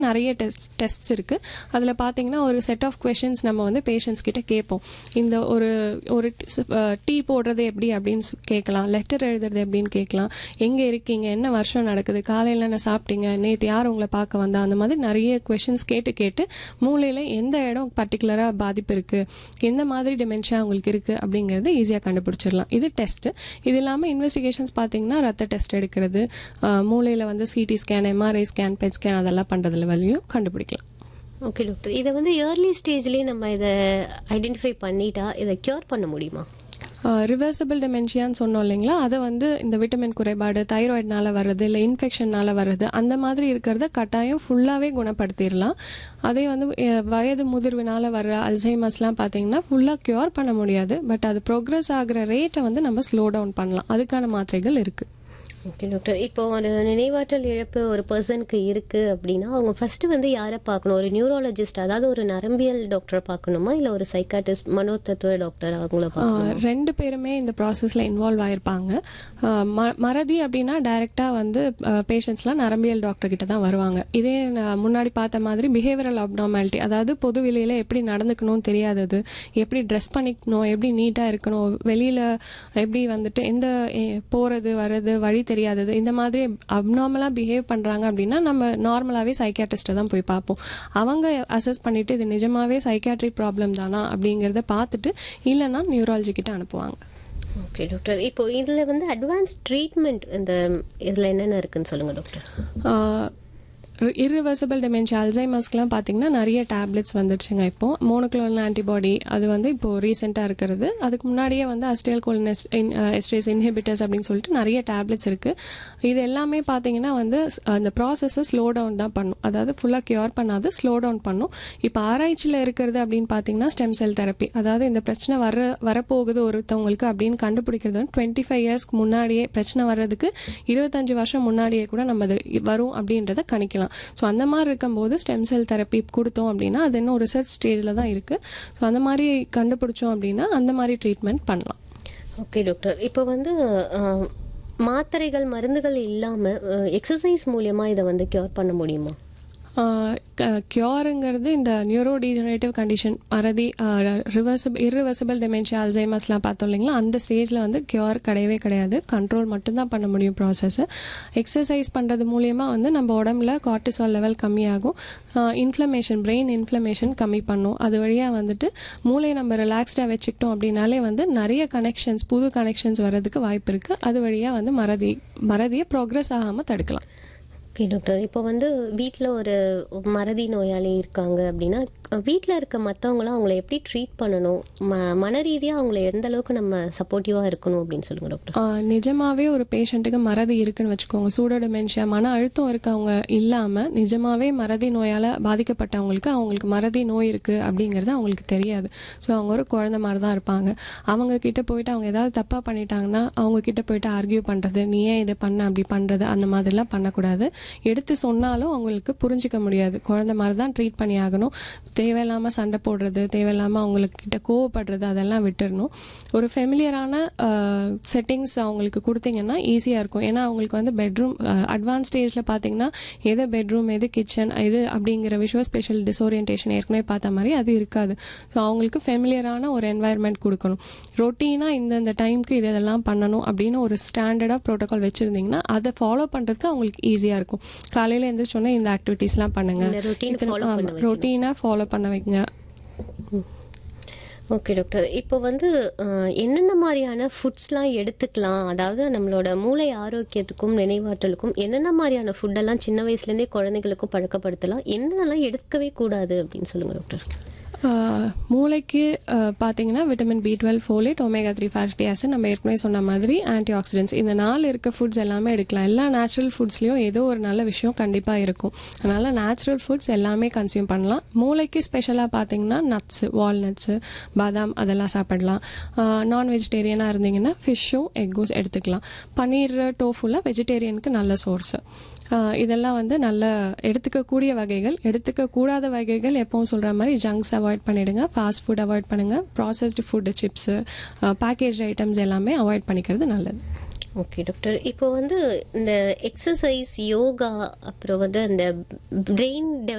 நிறைய test tests இருக்குது அதில் பார்த்தீங்கன்னா ஒரு செட் ஆஃப் கொஷின்ஸ் நம்ம வந்து பேஷண்ட்ஸ் கிட்ட கேட்போம் இந்த ஒரு ஒரு டீ போடுறது எப்படி அப்படின்னு சொ- கேட்கலாம் லெட்டர் எழுதுறது எப்படின்னு கேட்கலாம் எங்கே இருக்கீங்க என்ன வருஷம் நடக்குது காலையில் என்ன சாப்பிட்டீங்க நேற்று யார் உங்களை பார்க்க வந்தா அந்த மாதிரி நிறைய கொஷின்ஸ் கேட்டு கேட்டு மூளையில் எந்த இடம் பர்டிகுலராக பாதிப்பு இருக்குது எந்த மாதிரி டிமென்ஷியா உங்களுக்கு இருக்குது அப்படிங்கிறது ஈஸியாக கண்டுபிடிச்சிடலாம் இது டெஸ்ட்டு இது இல்லாமல் இன்வெஸ்டிகேஷன்ஸ் பார்த்தீங்கன்னா ரத்த டெஸ்ட் எடுக்கிறது மூளையில் வந்து CT scan MRI scan PET scan அதெல்லாம் பண்ணுறதுல வழியும் கண்டுபிடிக்கலாம் ஓகே டாக்டர் இதை வந்து ஏர்லி ஸ்டேஜ்லேயே நம்ம இதை ஐடென்டிஃபை பண்ணிட்டா இதை க்யூர் பண்ண முடியுமா ரிவர்சபிள் டெமென்ஷியான்னு சொன்னோம் இல்லைங்களா அதை வந்து இந்த விட்டமின் குறைபாடு தைராய்டுனால வர்றது இல்லை இன்ஃபெக்ஷன்னால வர்றது அந்த மாதிரி இருக்கிறத கட்டாயம் ஃபுல்லாகவே குணப்படுத்திடலாம் அதே வந்து அஹ், வயது முதிர்வினால வர்ற அல்சைமஸ்லாம் பார்த்தீங்கன்னா ஃபுல்லாக க்யூர் பண்ண முடியாது பட் அது ப்ரோக்ரஸ் ஆகுற ரேட்டை வந்து நம்ம ஸ்லோ டவுன் பண்ணலாம் அதுக்கான மாத்திரைகள் இருக்குது ஓகே டாக்டர் இப்போ ஒரு நினைவாற்றல் இழப்பு ஒரு பர்சனுக்கு இருக்கு அப்படின்னா அவங்க ஃபர்ஸ்ட் வந்து யாரை பார்க்கணும் ஒரு நியூரோலஜிஸ்ட் அதாவது ஒரு நரம்பியல் டாக்டரை பார்க்கணுமா இல்லை ஒரு சைக்காட்டிஸ்ட் மனோதத்துவ டாக்டர் அவங்கள பார்க்கணும் ஆஹ் ரெண்டு பேருமே இந்த ப்ராசஸில் இன்வால்வ் ஆயிருப்பாங்க ஆஹ் ம- மறதி அப்படின்னா டைரெக்டாக வந்து பேஷண்ட்ஸ்லாம் நரம்பியல் டாக்டர் கிட்ட தான் வருவாங்க இதே நான் முன்னாடி பார்த்த மாதிரி பிஹேவியரல் அப்னார்மாலிட்டி அதாவது பொது வெளியில் எப்படி நடந்துக்கணும்னு தெரியாதது எப்படி ட்ரெஸ் பண்ணிக்கணும் எப்படி நீட்டாக இருக்கணும் வெளியில் எப்படி வந்துட்டு எந்த போகிறது வர்றது வழி தெரியாதது இந்த மாதிரி அப்நார்மலாக பிஹேவ் பண்ணுறாங்க அப்படின்னா நம்ம நார்மலாகவே சைக்காட்ரிஸ்ட்டை தான் போய் பார்ப்போம் அவங்க அசஸ் பண்ணிட்டு இது நிஜமாவே சைக்காட்ரிக் ப்ராப்ளம் தானா அப்படிங்கிறத பார்த்துட்டு இல்லைன்னா நியூராலஜி கிட்ட அனுப்புவாங்க ஓகே டாக்டர் இப்போ இதில் வந்து அட்வான்ஸ் ட்ரீட்மெண்ட் இந்த இதில் என்னென்ன இருக்குன்னு சொல்லுங்க டாக்டர் இர்ரிவர்சபிள் டெமென்ஷியா அல்சைமஸ்க்குலாம் பார்த்தீங்கன்னா நிறைய டேப்லெட்ஸ் வந்துருச்சுங்க இப்போ மோனோக்ளோனல் ஆன்டிபாடி அது வந்து இப்போ ரீசெண்டாக இருக்கிறது அதுக்கு முன்னாடியே வந்து அஸ்டியல் கோலினஸ் எஸ்ட்ரேஸ் இன்ஹிபிட்டர்ஸ் அப்படின்னு சொல்லிட்டு நிறைய டேப்லெட்ஸ் இருக்குது இது எல்லாமே பார்த்தீங்கன்னா வந்து ஸ்- அந்த ப்ராசஸை ஸ்லோ டவுன் தான் பண்ணும் அதாவது ஃபுல்லாக கியூர் பண்ணாது ஸ்லோ டவுன் பண்ணும் இப்போ ஆராய்ச்சியில் இருக்கிறது அப்படின்னு பார்த்தீங்கன்னா ஸ்டெம் செல் தெரப்பி அதாவது இந்த பிரச்சனை வர வரப்போகுது ஒருத்தவங்களுக்கு அப்படின்னு கண்டுபிடிக்கிறது வந்து டுவெண்ட்டி ஃபைவ் இயர்ஸ்க்கு முன்னாடியே பிரச்சனை வர்றதுக்கு இருபத்தஞ்சு வருஷம் முன்னாடியே கூட நம்ம அது வரும் அப்படின்றத கணிக்கலாம் ஸோ அந்த மாதிரி இருக்கும்போது ஸ்டெம் செல் தெரப்பி கொடுத்தோம் அப்படின்னா அது இன்னும் ரிசர்ச் ஸ்டேஜில் தான் இருக்குது ஸோ அந்த மாதிரி கண்டுபிடிச்சோம் அப்படின்னா அந்த மாதிரி ட்ரீட்மெண்ட் பண்ணலாம் ஓகே டாக்டர் இப்போ வந்து அஹ், மாத்திரைகள் மருந்துகள் இல்லாமல் எக்ஸசைஸ் மூலியமா இதை வந்து க்யூர் பண்ண முடியுமா க்யூருங்கிறது இந்த நியூரோ டீஜெனரேட்டிவ் கண்டிஷன் மறதி ரிவர்சபிள் இர்ரிவர்சபிள் டெமென்ஷியா அல்சைமஸ்லாம் பார்த்தோம் இல்லைங்களா அந்த ஸ்டேஜில் வந்து க்யூர் கிடையவே கிடையாது கண்ட்ரோல் மட்டும்தான் பண்ண முடியும் ப்ராசஸ் எக்ஸசைஸ் பண்ணுறது மூலியமா வந்து நம்ம உடம்புல கார்டிசால் லெவல் கம்மியாகும் இன்ஃப்ளமேஷன் பிரெயின் இன்ஃப்ளமேஷன் கம்மி பண்ணும் அது வழியாக வந்துட்டு மூளையை நம்ம ரிலாக்ஸ்டாக வச்சுக்கிட்டோம் அப்படின்னாலே வந்து நிறைய கனெக்ஷன்ஸ் புது கனெக்ஷன்ஸ் வர்றதுக்கு வாய்ப்பு இருக்குது அது வழியாக வந்து மறதி மறதியை ப்ரோக்ரஸ் ஆகாமல் தடுக்கலாம் ஓகே டாக்டர் இப்போ வந்து வீட்டில் ஒரு மறதி நோயாளி இருக்காங்க அப்படின்னா வீட்டில் இருக்க மற்றவங்களாம் அவங்கள எப்படி ட்ரீட் பண்ணணும் ம மன ரீதியாக அவங்கள எந்த அளவுக்கு நம்ம சப்போர்ட்டிவாக இருக்கணும் அப்படின்னு சொல்லுங்க டாக்டர் ஆஹ் நிஜமாவே ஒரு பேஷண்ட்டுக்கு மறதி இருக்குன்னு வச்சுக்கோங்க சூடோ டிமென்ஷியா மன அழுத்தம் இருக்கவங்க இல்லாமல் நிஜமாவே மறதி நோயால் பாதிக்கப்பட்டவங்களுக்கு அவங்களுக்கு மறதி நோய் இருக்குது அப்படிங்கிறது அவங்களுக்கு தெரியாது ஸோ அவங்க ஒரு குழந்தை மாதிரி தான் இருப்பாங்க அவங்க கிட்ட போயிட்டு அவங்க ஏதாவது தப்பாக பண்ணிட்டாங்கன்னா அவங்க கிட்ட போயிட்டு ஆர்கியூ பண்ணுறது நீ ஏன் இதை பண்ண அப்படி பண்ணுறது அந்த மாதிரிலாம் பண்ணக்கூடாது எடுத்து சொன்னாலும் அவங்களுக்கு புரிஞ்சுக்க முடியாது குழந்தை மாதிரி தான் ட்ரீட் பண்ணி ஆகணும் தேவையில்லாமல் சண்டை போடுறது தேவையில்லாமல் அவங்களுக்கு கிட்ட கோவப்படுறது அதெல்லாம் விட்டுறணும் ஒரு ஃபெமிலியரான செட்டிங்ஸ் அவங்களுக்கு கொடுத்தீங்கன்னா ஈஸியாக இருக்கும் ஏன்னா அவங்களுக்கு வந்து பெட்ரூம் அட்வான்ஸ் ஸ்டேஜில் பார்த்தீங்கன்னா எது பெட்ரூம் எது கிச்சன் எது அப்படிங்கிற விஷுவல் ஸ்பெஷல் டிஸ்ஓரியன்டேஷன் ஏற்கனவே பார்த்த மாதிரி அது இருக்காது ஸோ அவங்களுக்கு ஃபெமிலியரான ஒரு என்வாயர்மெண்ட் கொடுக்கணும் ரொட்டீனாக இந்தந்த டைம்க்கு இது இதெல்லாம் பண்ணணும் அப்படின்னு ஒரு ஸ்டாண்டர்டாக ப்ரோட்டோகால் வச்சுருந்தீங்கன்னா அதை ஃபாலோ பண்ணுறதுக்கு அவங்களுக்கு ஈஸியாக இருக்கும் காலையில் எழுந்திரிச்சோன்னே இந்த ஆக்டிவிட்டீஸ்லாம் பண்ணுங்க இந்த routine follow பண்ண வைக்கணும். ரொட்டீனாக ஃபாலோ பண்ண வைங்க ஓகே டாக்டர் இப்போ வந்து அஹ், என்னென்ன மாதிரியான ஃபுட்ஸ்லாம் எடுத்துக்கலாம் அதாவது நம்மளோட மூளை ஆரோக்கியத்துக்கும் நினைவாற்றலுக்கும் என்னென்ன மாதிரியான ஃபுட்டெல்லாம் சின்ன வயசுலேருந்தே குழந்தைகளுக்கும் பழக்கப்படுத்தலாம் என்னென்னலாம் எடுக்கவே கூடாது அப்படின்னு சொல்லுங்க டாக்டர் ஆஹ் மூளைக்கு ஆஹ் பார்த்தீங்கன்னா vitamin B twelve folate omega three fatty acid நம்ம ஏற்கனவே சொன்ன மாதிரி ஆன்டி ஆக்சிடென்ட்ஸ் இந்த நாலு இருக்க ஃபுட்ஸ் எல்லாமே எடுக்கலாம் எல்லா நேச்சுரல் ஃபுட்ஸ்லேயும் ஏதோ ஒரு நல்ல விஷயம் கண்டிப்பாக இருக்கும் அதனால் நேச்சுரல் ஃபுட்ஸ் எல்லாமே கன்சியூம் பண்ணலாம் மூளைக்கு ஸ்பெஷலாக பார்த்தீங்கன்னா நட்ஸு வால்நட்ஸு பாதாம் அதெல்லாம் சாப்பிடலாம் நான் வெஜிடேரியனாக இருந்தீங்கன்னா ஃபிஷ்ஷும் எக்கும் எடுத்துக்கலாம் பன்னீர் டோஃபுலாம் வெஜிடேரியனுக்கு நல்ல சோர்ஸு இதெல்லாம் வந்து நல்ல எடுத்துக்கக்கூடிய வகைகள் எடுத்துக்கக்கூடாத வகைகள் எப்பவும் சொல்கிற மாதிரி ஜங்க்ஸ் அவாய்ட் பண்ணிடுங்க ஃபாஸ்ட் ஃபுட் அவாய்ட் பண்ணுங்கள் processed food chips package items எல்லாமே அவாய்ட் பண்ணிக்கிறது நல்லது ஓகே டாக்டர் இப்போ வந்து இந்த எக்ஸசைஸ் யோகா அப்புறம் வந்து அந்த பிரெயின்